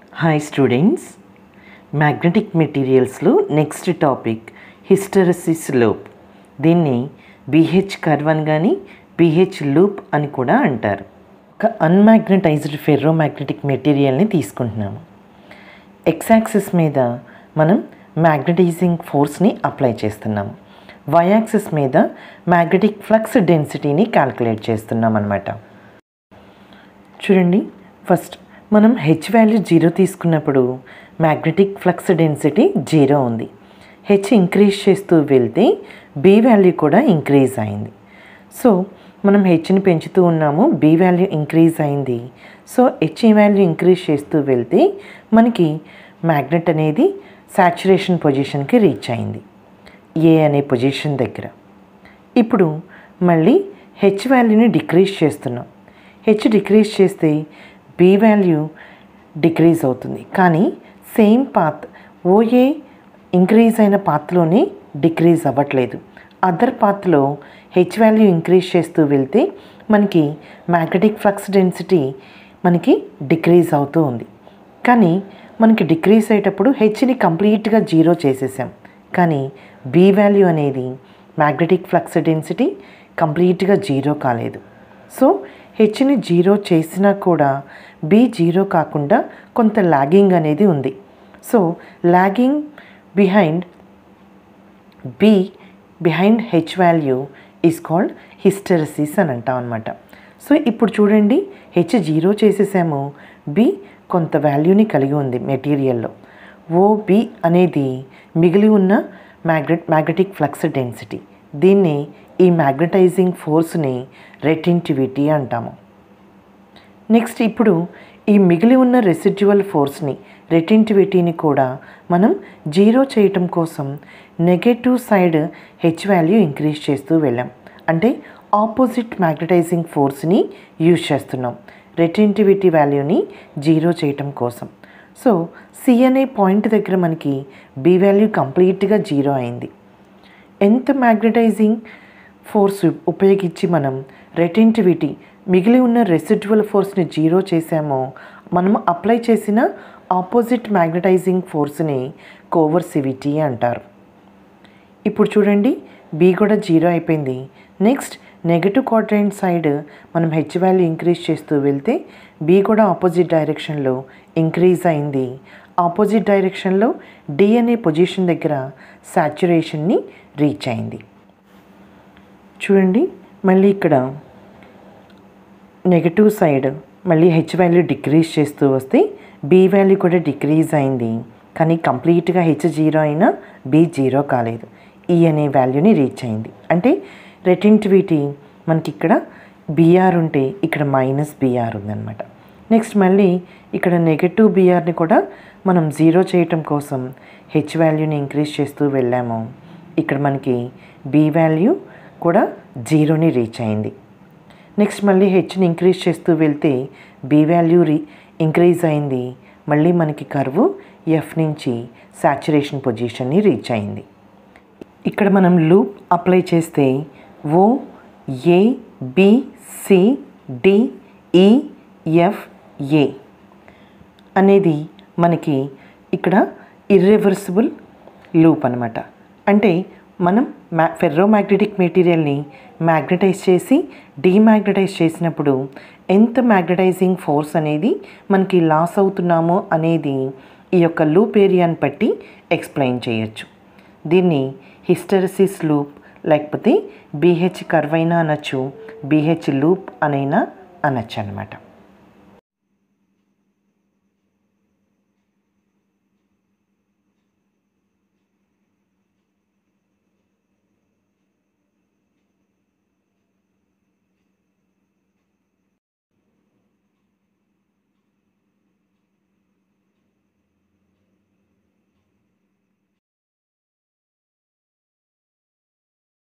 hi students magnetic మెటీరియల్స్లో next topic hysteresis loop దీన్ని B H curve అని కానీ బీహెచ్ లూప్ అని కూడా అంటారు ఒక అన్మాగ్నటైజ్డ్ ఫెర్రో మ్యాగ్నెటిక్ మెటీరియల్ని తీసుకుంటున్నాము ఎక్స్ యాక్సిస్ మీద మనం మ్యాగ్నటైజింగ్ ఫోర్స్ని అప్లై చేస్తున్నాము వై యాక్సిస్ మీద మ్యాగ్నెటిక్ ఫ్లక్స్ డెన్సిటీని క్యాల్కులేట్ చేస్తున్నాం అనమాట చూడండి ఫస్ట్ మనం హెచ్ వాల్యూ జీరో తీసుకున్నప్పుడు మ్యాగ్నెటిక్ ఫ్లక్స్ డెన్సిటీ జీరో ఉంది హెచ్ ఇంక్రీజ్ చేస్తూ వెళ్తే బి వాల్యూ కూడా ఇంక్రీజ్ అయింది సో మనం హెచ్ని పెంచుతూ ఉన్నాము బి వాల్యూ ఇంక్రీజ్ అయింది సో హెచ్ వాల్యూ ఇంక్రీజ్ చేస్తూ వెళ్తే మనకి మ్యాగ్నెట్ అనేది సాచురేషన్ పొజిషన్కి రీచ్ అయింది ఏ అనే పొజిషన్ దగ్గర ఇప్పుడు మళ్ళీ హెచ్ వాల్యూని డిక్రీజ్ చేస్తున్నాం హెచ్ డిక్రీజ్ చేస్తే బి వాల్యూ డిక్రీజ్ అవుతుంది కానీ సేమ్ పాత్ ఓఏ ఇంక్రీజ్ అయిన పాత్లోనే డిక్రీజ్ అవ్వట్లేదు అదర్ పాత్లో హెచ్ వాల్యూ ఇంక్రీజ్ చేస్తూ వెళ్తే మనకి మ్యాగ్నెటిక్ ఫ్లక్స్ డెన్సిటీ మనకి డిక్రీజ్ అవుతూ ఉంది కానీ మనకి డిక్రీజ్ అయ్యేటప్పుడు హెచ్ని కంప్లీట్గా జీరో చేసేసాం కానీ బి వాల్యూ అనేది మ్యాగ్నెటిక్ ఫ్లక్స్ డెన్సిటీ కంప్లీట్గా జీరో కాలేదు సో హెచ్ని జీరో చేసినా కూడా బి జీరో కాకుండా కొంత లాగింగ్ అనేది ఉంది so lagging behind B behind H value is called hysteresis అని అంటాం అనమాట సో ఇప్పుడు చూడండి హెచ్ జీరో చేసేసాము బి కొంత వాల్యూని కలిగి ఉంది మెటీరియల్లో ఓబి అనేది మిగిలి ఉన్న మ్యాగ్నెట్ మ్యాగ్నెటిక్ ఫ్లక్స్ డెన్సిటీ దీన్ని ఈ మ్యాగ్నటైజింగ్ ఫోర్స్ని రెటింటివిటీ అంటాము నెక్స్ట్ ఇప్పుడు ఈ మిగిలి ఉన్న రెసిడ్యువల్ ఫోర్స్ని రెటింటివిటీని కూడా మనం జీరో చేయటం కోసం negative side H value increase చేస్తూ వెళ్ళాం అంటే ఆపోజిట్ మ్యాగ్నటైజింగ్ ఫోర్స్ని యూజ్ చేస్తున్నాం రెటింటివిటీ వాల్యూని జీరో చేయటం కోసం సో సి అనే పాయింట్ దగ్గర మనకి బి వాల్యూ కంప్లీట్గా జీరో అయింది ఎంత మ్యాగ్నటైజింగ్ ఫోర్స్ ఉపయోగించి మనం రెటెంటివిటీ మిగిలి ఉన్న రెసిడ్యువల్ ఫోర్స్ని జీరో చేసామో మనం అప్లై చేసిన ఆపోజిట్ మ్యాగ్నటైజింగ్ ఫోర్స్ని కోవర్సివిటీ అంటారు ఇప్పుడు చూడండి బి కూడా జీరో అయిపోయింది నెక్స్ట్ నెగటివ్ క్వాడ్రెంట్ సైడ్ మనం హెచ్ వాల్యూ ఇంక్రీజ్ చేస్తూ వెళ్తే బి కూడా ఆపోజిట్ డైరెక్షన్లో ఇంక్రీజ్ అయింది ఆపోజిట్ డైరెక్షన్లో డి అనే పొజిషన్ దగ్గర సాచురేషన్ని రీచ్ అయింది చూడండి మళ్ళీ ఇక్కడ నెగటివ్ సైడ్ మళ్ళీ హెచ్ వాల్యూ డిక్రీజ్ చేస్తూ వస్తే బి వాల్యూ కూడా డిక్రీజ్ అయింది కానీ కంప్లీట్గా హెచ్ జీరో అయినా బి జీరో కాలేదు ఈ అనే వాల్యూని రీచ్ అయింది అంటే రెటెంటివిటీ మనకి ఇక్కడ బీఆర్ ఉంటే ఇక్కడ మైనస్ బీఆర్ ఉందన్నమాట నెక్స్ట్ మళ్ళీ ఇక్కడ నెగటివ్ బీఆర్ని కూడా మనం జీరో చేయటం కోసం హెచ్ వాల్యూని ఇంక్రీజ్ చేస్తూ వెళ్ళాము ఇక్కడ మనకి బి వాల్యూ కూడా జీరోని రీచ్ అయింది నెక్స్ట్ మళ్ళీ హెచ్ని ఇంక్రీజ్ చేస్తూ వెళ్తే బి వాల్యూ రీ ఇంక్రీజ్ అయింది మళ్ళీ మనకి కర్వ్ ఎఫ్ నుంచి సాచురేషన్ పొజిషన్ని రీచ్ అయింది ఇక్కడ మనం లూప్ అప్లై చేస్తే O A B C D E F A అనేది మనకి ఇక్కడ ఇర్రివర్సిబుల్ లూప్ అనమాట అంటే మనం మ్యా ఫెర్రో మ్యాగ్నెటిక్ మెటీరియల్ని మ్యాగ్నటైజ్ చేసి డీమ్యాగ్నటైజ్ చేసినప్పుడు ఎంత మ్యాగ్నటైజింగ్ ఫోర్స్ అనేది మనకి లాస్ అవుతున్నామో అనేది ఈ యొక్క లూప్ ఏరియాని బట్టి ఎక్స్ప్లెయిన్ చేయొచ్చు దీన్ని హిస్టరసిస్ లూప్ లేకపోతే బీహెచ్ కర్వ్ అయినా అనొచ్చు బీహెచ్ లూప్ అనైనా అనొచ్చు అనమాట